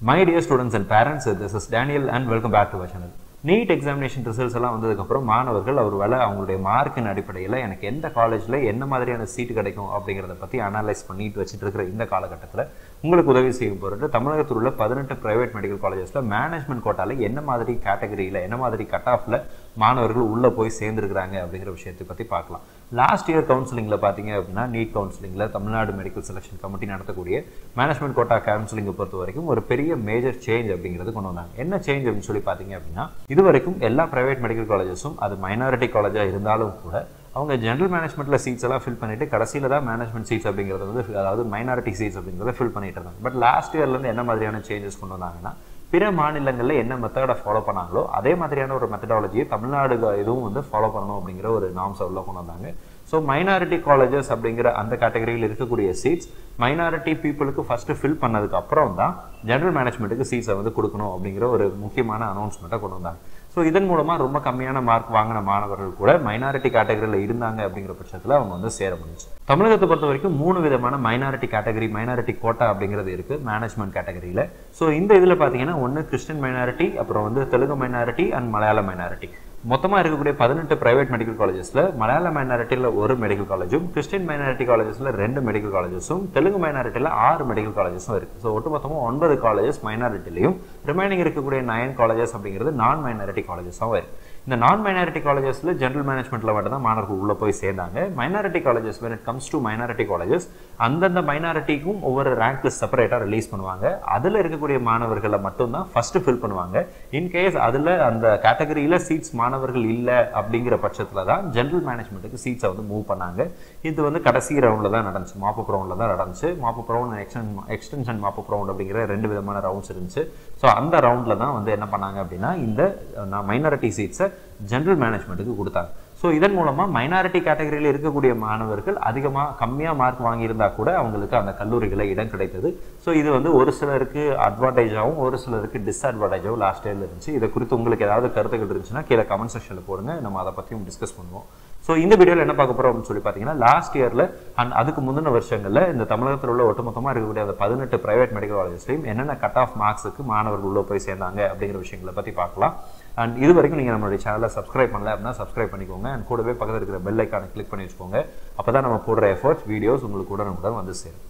my dear students and parents this is Daniel and welcome back to our channel NEET examination results எல்லாம் வந்ததுக்கப்புறம் மாணவர்கள் அவர் வேலை அவங்களுடைய மார்க்கின் அடிப்படையில் எனக்கு எந்த காலேஜில் என்ன மாதிரியான சீட்டு கிடைக்கும் அப்படிங்கிறத பற்றி அனலைஸ் பண்ணிட்டு வச்சுட்டு இருக்கிற இந்த காலகட்டத்தில் உங்களுக்கு உதவி செய்ய போகிறது தமிழகத்தில் உள்ள பதினெட்டு பிரைவேட் மெடிக்கல் காலேஜஸில் மேனேஜ்மெண்ட் கோட்டாவில் என்ன மாதிரி கேட்டகரியில் என்ன மாதிரி கட் ஆஃபில் மாணவர்கள் உள்ளே போய் சேர்ந்துருக்கிறாங்க அப்படிங்கிற விஷயத்தை பற்றி பார்க்கலாம் லாஸ்ட் இயர் கவுன்சிலிங்கில் பார்த்தீங்க அப்படின்னா நீட் கவுன்சிலிங்கில் தமிழ்நாடு மெடிக்கல் செலெக்ஷன் கமிட்டி நடத்தக்கூடிய மேனேஜ்மெண்ட் கோட்டா கவுன்சிலிங்கை பொறுத்த வரைக்கும் ஒரு பெரிய மேஜர் சேஞ்ச் அப்படிங்கிறது கொண்டு வந்தாங்க என்ன சேஞ்ச் அப்படின்னு சொல்லி பார்த்தீங்க அப்படின்னா இது வரைக்கும் எல்லா பிரைவேட் மெடிக்கல் காலேஜஸும் அது மைனாரிட்டி காலேஜாக இருந்தாலும் கூட அவங்க ஜென்ரல் மேனேஜ்மெண்ட்டில் சீட்ஸ் எல்லாம் ஃபில் பண்ணிட்டு கடைசியில் தான் மேனேஜ்மெண்ட் சீட்ஸ் அப்படிங்கிறது வந்து அதாவது மைனாரிட்டி சீட்ஸ் அப்படிங்கிறத ஃபில் பண்ணிட்டு இருந்தாங்க பட் லாஸ்ட் இயர்லேருந்து என்ன மாதிரியான சேஞ்சஸ் கொண்டு வந்தாங்கன்னா பிற மாநிலங்களில் என்ன மெத்தடை ஃபாலோ பண்ணாங்களோ அதே மாதிரியான ஒரு மெத்தடாலஜியை தமிழ்நாடு இதுவும் வந்து ஃபாலோ பண்ணணும் அப்படிங்கிற ஒரு நாம்ஸ் உள்ள கொண்டு வந்தாங்க ஸோ மைனாரிட்டி காலேஜஸ் அப்படிங்கிற அந்த கேட்டகரியில் இருக்கக்கூடிய சீட்ஸ் மைனாரிட்டி பீப்புளுக்கு ஃபஸ்ட்டு ஃபில் பண்ணதுக்கு அப்புறம் தான் ஜென்ரல் மேனேஜ்மெண்ட்டுக்கு சீட்ஸை வந்து கொடுக்கணும் அப்படிங்கிற ஒரு முக்கியமான அனௌன்ஸ்மெண்ட்டை கொண்டு வந்தாங்க ஸோ இதன் மூலமாக ரொம்ப கம்மியான மார்க் வாங்கின மாணவர்கள் கூட மைனாரிட்டி கேட்டகரியில் இருந்தாங்க அப்படிங்கிற பட்சத்தில் அவங்க வந்து சேர முடிஞ்சு தமிழகத்தை பொறுத்த வரைக்கும் மூணு விதமான மைனாரிட்டி கேட்டகரி மைனாரிட்டி கோட்டா அப்படிங்கிறது இருக்கு மேனேஜ்மெண்ட் கேட்டகரியில் ஸோ இந்த இதில் பார்த்தீங்கன்னா ஒன்று கிறிஸ்டின் மைனாரிட்டி அப்புறம் வந்து Telugu minority and Malayalam minority மொத்தமாக இருக்கக்கூடிய பதினெட்டு பிரைவேட் மெடிக்கல் காலேஜஸில் மலையாள மைனாரிட்டியில் ஒரு மெடிக்கல் காலேஜும் கிறிஸ்டின் மைனாரிட்டி காலேஜஸில் ரெண்டு மெடிக்கல் காலேஜஸும் தெலுங்கு மைனாரிட்டியில் ஆறு மெடிக்கல் காலேஜஸும் இருக்குது ஸோ ஒட்டுமொத்தமாக ஒன்பது காலேஜஸ் மைனாரிட்டிலையும் ரிமைனிங் இருக்கக்கூடிய நயன் காலேஜஸ் அப்படிங்கிறது நான் மைனாரிட்டி காலேஜஸாகவும் இருக்குது இந்த நான் மைனாரிட்டி காலேஜஸில் ஜென்ரல் மேனேஜ்மெண்ட்டில் மட்டும் தான் மாணவர்கள் உள்ளே போய் சேர்ந்தாங்க minority colleges when it comes to minority colleges அந்தந்த மைனாரிட்டிக்கும் ஒவ்வொரு ரேங்க் லிஸ்ட் செப்பரேட்டாக ரிலீஸ் பண்ணுவாங்க அதில் இருக்கக்கூடிய மாணவர்களை மட்டும்தான் ஃபஸ்ட்டு ஃபில் பண்ணுவாங்க இன்கேஸ் அதில் அந்த கேட்டகரியில் சீட்ஸ் மாணவர்கள் இல்லை அப்படிங்கிற பட்சத்தில் தான் ஜென்ரல் மேனேஜ்மெண்ட்டுக்கு சீட்ஸை வந்து மூவ் பண்ணாங்க இது வந்து கடைசி ரவுண்டில் தான் நடந்துச்சு மாப்பப் ரவுண்டில் தான் நடந்துச்சு மாப்பப் ரவுண்ட் எக்ஸ்டன் எக்ஸ்டென்ஷன் மாப்பப் ரவுண்ட் அப்படிங்கிற ரெண்டு விதமான ரவுண்ட்ஸ் இருந்துச்சு ஸோ அந்த ரவுண்டில் தான் வந்து என்ன பண்ணாங்க அப்படின்னா இந்த மைனாரிட்டி சீட்ஸை ஜென்ரல் மேனேஜ்மெண்ட்டுக்கு கொடுத்தாங்க ஸோ இதன் மூலமாக மைனாரிட்டி கேட்டகரியில் இருக்கக்கூடிய மாணவர்கள் அதிகமாக கம்மியாக மார்க் வாங்கியிருந்தா கூட அவங்களுக்கு அந்த கல்லூரிகளில் இடம் கிடைத்தது ஸோ இது வந்து ஒரு சிலருக்கு அட்வான்டேஜாகவும் ஒரு சிலருக்கு டிஸ்அட்வான்டேஜாகவும் லாஸ்ட் இயரில் இருந்துச்சு இதை குறித்து உங்களுக்கு ஏதாவது கருத்துக்கள் இருந்துச்சுன்னா கீழே கமெண்ட் செக்ஷனில் போடுங்க நம்ம அதை பற்றியும் டிஸ்கஸ் பண்ணுவோம் ஸோ இந்த வீடியோவில் என்ன பார்க்க போகிறோம் அப்படின்னு சொல்லி பார்த்தீங்கன்னா லாஸ்ட் இயரில் அண்ட் அதுக்கு முந்தின வருஷங்களில் இந்த தமிழகத்தில் உள்ள ஒட்டுமொத்தமாக இருக்கக்கூடிய அந்த பதினெட்டு பிரைவேட் மெடிக்கல் காலேஜஸ்லையும் என்னென்ன கட் ஆஃப் மார்க்ஸுக்கு மாணவர்கள் உள்ளே போய் சேர்ந்தாங்க அப்படிங்கிற விஷயங்களை பற்றி பார்க்கலாம் அண்ட் இது வரைக்கும் நீங்கள் நம்மளுடைய சேனலை சப்ஸ்கிரைப் பண்ணல அப்படின்னா சப்ஸ்கிரைப் பண்ணிக்கோங்க அண்ட் கூடவே பக்கத்தில் இருக்கிற பெல் ஐக்கானை கிளிக் பண்ணி வச்சுக்கோங்க அப்போ தான் நம்ம போடுற எஃபர்ட்ஸ் வீடியோஸ் உங்களுக்கு கூட நமக்கு வந்து சேரும்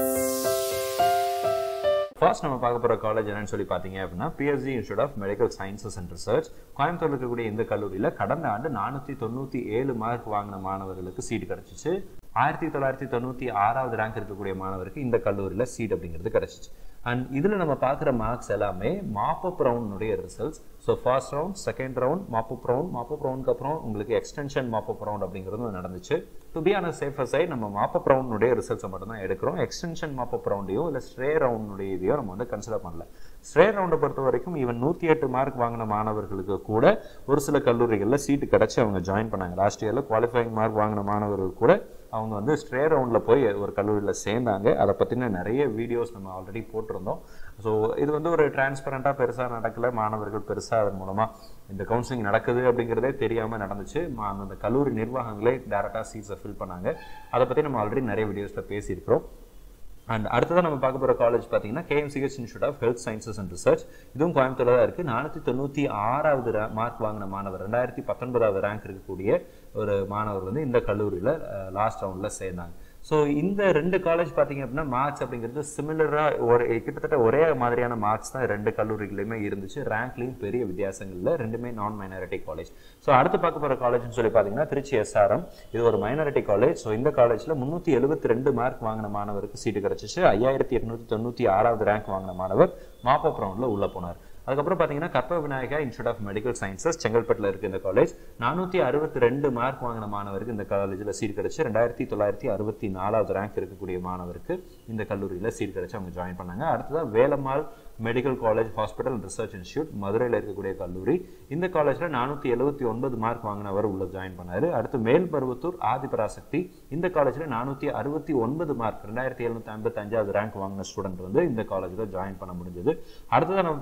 ஃபர்ஸ்ட் நம்ம பார்க்க போகிற காலேஜ் என்னன்னு சொல்லி பார்த்தீங்க அப்படின்னா PSG institute of medical sciences and research Coimbatore இருக்கக்கூடிய இந்த கல்லூரியில் கடந்த ஆண்டு நானூற்றி தொண்ணூற்றி ஏழு மார்க் வாங்கின மாணவர்களுக்கு சீட் கிடச்சிச்சு ஆயிரத்தி தொள்ளாயிரத்தி தொண்ணூற்றி ஆறாவது ரேங்க் இருக்கக்கூடிய மாணவருக்கு இந்த கல்லூரியில் சீட் அப்படிங்கிறது கிடச்சிச்சு அண்ட் இதில் நம்ம பார்க்குற மார்க்ஸ் எல்லாமே மாப்பப் ரவுண்டுடைய results so first round second round mop up round mop up ரவுண்டுக்கு அப்புறம் உங்களுக்கு எக்ஸ்டென்ஷன் மாப்பப் ரவுண்ட் அப்படிங்கிறது நடந்துச்சு to be on safer side நம்ம மாப்பப் ரவுண்டுடைய ரிசல்ட்ஸை மட்டும் தான் எடுக்கிறோம் எக்ஸ்டென்ஷன் மாப்பப் ரவுண்டையோ இல்லை ஸ்ட்ரே ரவுண்டுடைய இதையோ நம்ம வந்து கன்சிடர் பண்ணல ஸ்ட்ரே ரவுண்டை பொறுத்த வரைக்கும் ஈவன் நூற்றி எட்டு மார்க் வாங்கின மாணவர்களுக்கு கூட ஒரு சில கல்லூரிகளில் சீட்டு கிடச்சி அவங்க ஜாயின் பண்ணாங்க லாஸ்ட் இயரில் குவாலிஃபைங் மார்க் வாங்கின மாணவர்கள் கூட அவங்க வந்து ஸ்ட்ரே ரவுண்டில் போய் ஒரு கல்லூரியில் சேர்ந்தாங்க அதை பற்றின நிறைய வீடியோஸ் நம்ம ஆல்ரெடி போட்டிருந்தோம் ஸோ இது வந்து ஒரு டிரான்ஸ்பரண்ட்டாக பெருசாக நடக்கலை மாணவர்கள் பெருசாக அதன் மூலமாக இந்த கவுன்சிலிங் நடக்குது அப்படிங்கிறதே தெரியாமல் நடந்துச்சு அந்த கல்லூரி நிர்வாகங்களே டேரெக்டாக சீட்ஸை ஃபில் பண்ணாங்க அதை பற்றி நம்ம ஆல்ரெடி நிறைய வீடியோஸில் பேசியிருக்கிறோம் அண்ட் அடுத்ததான் நம்ம பார்க்க போகிற காலேஜ் பார்த்தீங்கன்னா KMCH institute of health sciences and research இதுவும் கோயம்புத்தூர் தான் இருக்குது நானூற்றி தொண்ணூற்றி ஆறாவது மார்க் வாங்கின மாணவர் ரெண்டாயிரத்தி பத்தொன்பதாவது ரேங்க் இருக்கக்கூடிய ஒரு மாணவர் வந்து இந்த கல்லூரியில் லாஸ்ட் ரவுண்டில் சேர்ந்தாங்க ஸோ இந்த ரெண்டு காலேஜ் பார்த்தீங்க அப்படின்னா மார்க்ஸ் அப்படிங்கிறது சிமிலராக ஒரு கிட்டத்தட்ட ஒரே மாதிரியான மார்க்ஸ் தான் ரெண்டு கல்லூரிகளுமே இருந்துச்சு ரேங்க்லேயும் பெரிய வித்தியாசங்கள் இல்லை ரெண்டுமே நான் மைனாரிட்டி காலேஜ் ஸோ அடுத்து பார்க்க போகிற காலேஜ்னு சொல்லி பார்த்தீங்கன்னா திருச்சி எஸ்ஆர்எம் இது ஒரு மைனாரிட்டி காலேஜ் ஸோ இந்த காலேஜில் முந்நூற்றி எழுபத்தி ரெண்டு மார்க் வாங்கின மாணவருக்கு சீட்டு கிடச்சிச்சு ஐயாயிரத்தி எட்நூற்றி தொண்ணூற்றி ஆறாவது ரேங்க் வாங்கின மாணவர் மாப்பப் ரவுண்டில் உள்ளே போனார் அதுக்கப்புறம் பார்த்தீங்கன்னா Karpaga Vinayaga institute of medical sciences செங்கல்பட்டில் இருக்குது இந்த காலேஜ் நானூற்றி அறுபத்தி ரெண்டு மார்க் வாங்கின மாணவருக்கு இந்த காலேஜில் சீட் கிடச்சி ரெண்டாயிரத்தி தொள்ளாயிரத்தி அறுபத்தி நாலாவது ரேங்க் இருக்கக்கூடிய மாணவருக்கு இந்த கல்லூரியில் சீட் கிடச்சி அவங்க ஜாயின் பண்ணாங்க அடுத்ததான் Velammal medical college hospital research institute மதுரையில் இருக்கக்கூடிய கல்லூரி இந்த காலேஜில் நானூற்றி எழுபத்தி ஒன்பது மார்க் வாங்கினவர் உள்ள ஜாயின் பண்ணார் அடுத்து மேல்பருவத்தூர் ஆதிபராசக்தி இந்த காலேஜில் நானூற்றி அறுபத்தி ஒன்பது மார்க் ரெண்டாயிரத்தி எழுநூற்றி ஐம்பத்தி அஞ்சாவது ரேங்க் வாங்கின ஸ்டூடெண்ட் வந்து இந்த காலேஜில் ஜாயின் பண்ண முடிஞ்சது அடுத்ததான் நம்ம பார்க்க போகிற காலேஜ்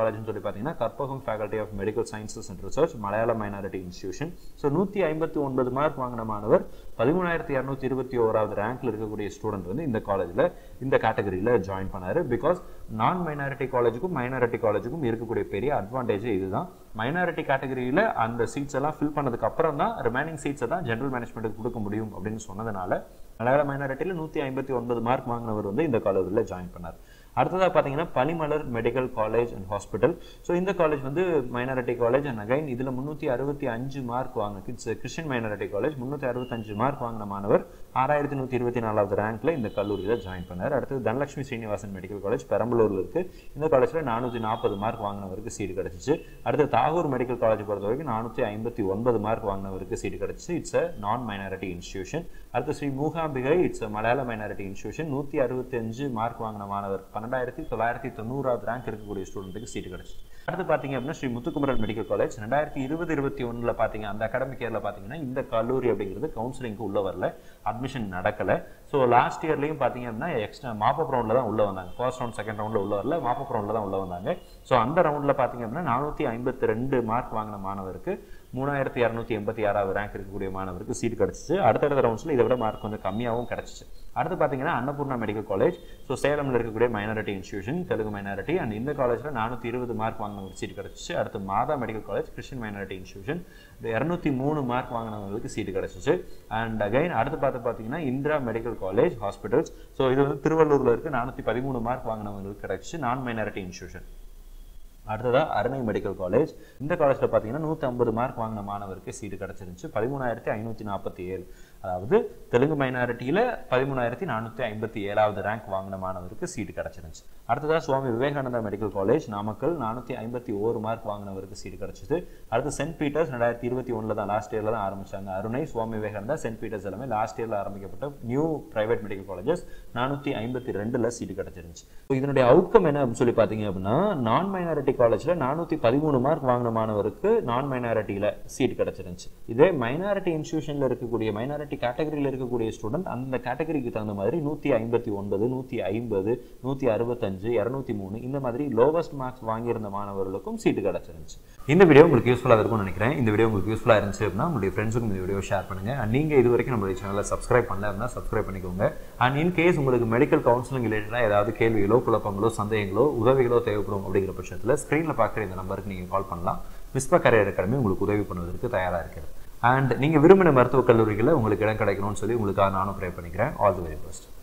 காலேஜ்னு சொல்லி பார்த்தீங்கன்னா Karpagam faculty of medical sciences and research Malayalam minority institution so நூற்றி ஐம்பத்தி ஒன்பது மார்க் வாங்கின மாணவர் பதிமூணாயிரத்தி இரநூத்தி இருபத்தி ஓராவது ரேங்க்ல இருக்கக்கூடிய ஸ்டூடெண்ட் வந்து இந்த காலேஜில் இந்த கேட்டகரியில் ஜாயின் பண்ணாரு பிகாஸ் நான் மைனாரிட்டி காலேஜுக்கும் மைனாரிட்டி காலேஜுக்கும் இருக்கக்கூடிய பெரிய அட்வான்டேஜ் இதுதான் மைனாரிட்டி கேட்டகரியில் அந்த சீட்ஸ் எல்லாம் ஃபில் பண்ணதுக்கு அப்புறம் தான் ரிமைனிங் சீட்ஸை தான் ஜென்ரல் மேனேஜ்மெண்ட்டுக்கு கொடுக்க முடியும் அப்படின்னு சொன்னதுனால மலையாள மைனாரிட்டியில் நூற்றி ஐம்பத்தி ஒன்பது மார்க் வாங்கினவர் வந்து இந்த காலேஜில் ஜாயின் பண்ணார் அடுத்ததாக பார்த்தீங்கன்னா Panimalar medical college and hospital so இந்த காலேஜ் வந்து மைனாரிட்டி காலேஜ் அண்ட் அகைன் இதில் முந்நூற்றி அறுபத்தி அஞ்சு மார்க் வாங்க கிட்ஸ் கிறிஸ்டின் மைனாரிட்டி காலேஜ் முந்நூற்றி அறுபத்தஞ்சு மார்க் வாங்கின மாணவர் ஆறாயிரத்தி நூற்றி இருபத்தி நாலாவது ரேங்க்ல இந்த கல்லூரியில் ஜாயின் பண்ணார் அடுத்தது தனலட்சுமி ஸ்ரீனிவாசன் மெடிக்கல் காலேஜ் பெரம்பலூரில் இருக்கு இந்த காலேஜில் நானூற்றி நாற்பது மார்க் வாங்கினவருக்கு சீட் கிடச்சிச்சு அடுத்து தாகூர் மெடிக்கல் காலேஜ் பொறுத்த வரைக்கும் நானூற்றி ஐம்பத்தி ஒன்பது மார்க் வாங்கினவருக்கு சீட் கிடச்சிச்சு it's a non minority institution அடுத்து Sri Mookambika it's Malayalam minority institution நூற்றி அறுபத்தஞ்சு மார்க் வாங்கின மாணவர் பன்னெண்டாயிரத்தி தொள்ளாயிரத்தி தொண்ணூறாவது ரேங்க் இருக்கக்கூடிய ஸ்டூடெண்ட்டுக்கு சீட் கிடச்சி அடுத்து பார்த்தீங்க அப்படின்னா ஸ்ரீ முத்துக்குமரன் மெடிக்கல் காலேஜ் ரெண்டாயிரத்தி இருபது இருபத்தி ஒன்றில் பார்த்தீங்க அந்த அகாடமிக் இயரில் பார்த்தீங்கன்னா இந்த கல்லூரி அப்படிங்கிறது கவுன்சிலிங்க்கு உள்ள வரல அட்மிஷன் நடக்கலை ஸோ லாஸ்ட் இயர்லையும் பார்த்தீங்க அப்படின்னா எக்ஸ்ட்ரா மாப்பப் ரவுண்டில் தான் உள்ள வந்தாங்க ஃபர்ஸ்ட் ரவுண்ட் செகண்ட் ரவுண்டில் உள்ள வரல மாப்பப் ரவுண்டில் தான் உள்ள வந்தாங்க ஸோ அந்த ரவுண்டில் பார்த்தீங்க அப்படின்னா நானூற்றி ஐம்பத்தி ரெண்டு மார்க் வாங்கின மாணவருக்கு மூணாயிரத்தி இரநூத்தி எண்பத்தி ஆறாவது ரேங்க் இருக்கக்கூடிய மாணவருக்கு சீட் கிடச்சிச்சு அடுத்தடுத்த ரவுண்ட்ஸில் இதை விட மார்க் கொஞ்சம் கம்மியாகவும் கிடச்சிச்சு அடுத்து பார்த்தீங்கன்னா அன்னபூர்ணா மெடிக்கல் காலேஜ் ஸோ சேலமில் இருக்கக்கூடிய minority institution Telugu minority and இந்த காலேஜில் நானூற்றி இருபது மார்க் வாங்கினவங்களுக்கு சீட் கிடச்சிச்சு அடுத்து Mata medical college Christian minority institution இரநூத்தி மூணு மார்க் வாங்கினவங்களுக்கு சீட் கிடச்சிச்சு அண்ட் அகைன் அடுத்து பார்த்து பார்த்தீங்கன்னா Indira medical college hospitals so இது வந்து திருவள்ளூரில் இருக்குது நானூற்றி பதிமூணு மார்க் வாங்கினவங்களுக்கு கிடச்சிச்சு நான் மைனாரிட்டி இன்ஸ்டியூஷன் அடுத்ததாக அருணை மெடிக்கல் காலேஜ் இந்த காலேஜில் பார்த்தீங்கன்னா நூற்றி ஐம்பது மார்க் வாங்கின மாணவருக்கு சீட்டு கிடச்சிருந்துச்சு பதிமூணாயிரத்தி ஐநூற்றி நாற்பத்தி ஏழு அதாவது தெலுங்கு மைனாரிட்டியில் பதிமூணாயிரத்தி நானூற்றி ஐம்பத்தி ஏழாவது ரேங்க் வாங்கின மாணவருக்கு சீட்டு கிடச்சிருந்துச்சு அடுத்ததாக சுவாமி விவேகானந்தா மெடிக்கல் காலேஜ் நாமக்கல் நானூற்றி ஐம்பத்தி ஓரு மார்க் வாங்கினவருக்கு சீட்டு கிடச்சிது அடுத்து சென்ட் பீட்டர்ஸ் ரெண்டாயிரத்தி இருபத்தி ஒன்றில் தான் லாஸ்ட் இயரில் தான் ஆரம்பிச்சாங்க அருணை சுவாமி விவேகானந்தா சென்ட் பீட்டர்ஸ் எல்லாமே லாஸ்ட் இயரில் ஆரம்பிக்கப்பட்ட நியூ பிரைவேட் மெடிக்கல் காலேஜஸ் நானூற்றி ஐம்பத்தி ரெண்டில் சீட்டு கிடச்சிருந்துச்சு ஸோ இதனுடைய அவுட்கம் என்ன அப்படின்னு சொல்லி பார்த்தீங்க அப்படின்னா நான் மைனாரிட்டி காலேஜில் நானூற்றி பதிமூணு மார்க் வாங்கின மாணவருக்கு நான் மைனாரிட்டியில் சீட் கிடச்சிருந்துச்சு இதே மைனாரிட்டி இன்ஸ்டியூஷனில் இருக்கக்கூடிய மைனாரிட்டி கேட்டகரியில் இருக்கக்கூடிய ஸ்டூடெண்ட் அந்த கேட்டகரிக்கு தகுந்த மாதிரி நூற்றி ஐம்பத்தி ஒன்பது நூற்றி ஐம்பது நூற்றி அறுபத்தஞ்சு இரநூத்தி மூணு இந்த மாதிரி லோவஸ்ட் மார்க்ஸ் வாங்கியிருந்த மாணவர்களுக்கும் சீட்டு கிடச்சிருந்துச்சு இந்த வீடியோ உங்களுக்கு யூஸ்ஃபுல்லாக இருக்கும்னு நினைக்கிறேன் இந்த வீடியோ உங்களுக்கு யூஸ்ஃபுல்லாக இருந்துச்சு அப்படின்னா உங்களுடைய ஃப்ரெண்ட்ஸுக்கும் இந்த வீடியோ ஷேர் பண்ணுங்கள் அண்ட் நீங்கள் இது வரைக்கும் நம்மளுடைய சேனலை சப்ஸ்கிரைப் பண்ணல அப்படின்னா சப்ஸ்கிரைப் பண்ணிக்கோங்க அண்ட் இன் கேஸ் உங்களுக்கு மெடிக்கல் கவுன்சிலிங் ரிலேட்டடாக ஏதாவது கேள்விகளோ குழப்பங்களோ சந்தேகங்களோ உதவிகளோ தேவைப்படும் அப்படிங்கிற பட்சத்தில் ஸ்க்ரீனில் பார்க்குற இந்த நம்பருக்கு நீங்கள் கால் பண்ணலாம் விஸ்வ கரியர் அகாடமி உங்களுக்கு உதவி பண்ணுவதற்கு தயாராக இருக்கிறது அண்ட் நீங்கள் விரும்பின மருத்துவக் கல்லூரிகளில் உங்களுக்கு இடம் கிடைக்கணும்னு சொல்லி உங்களுக்காக நானும் ப்ரே பண்ணிக்கிறேன் ஆல் தி வெரி பெஸ்ட்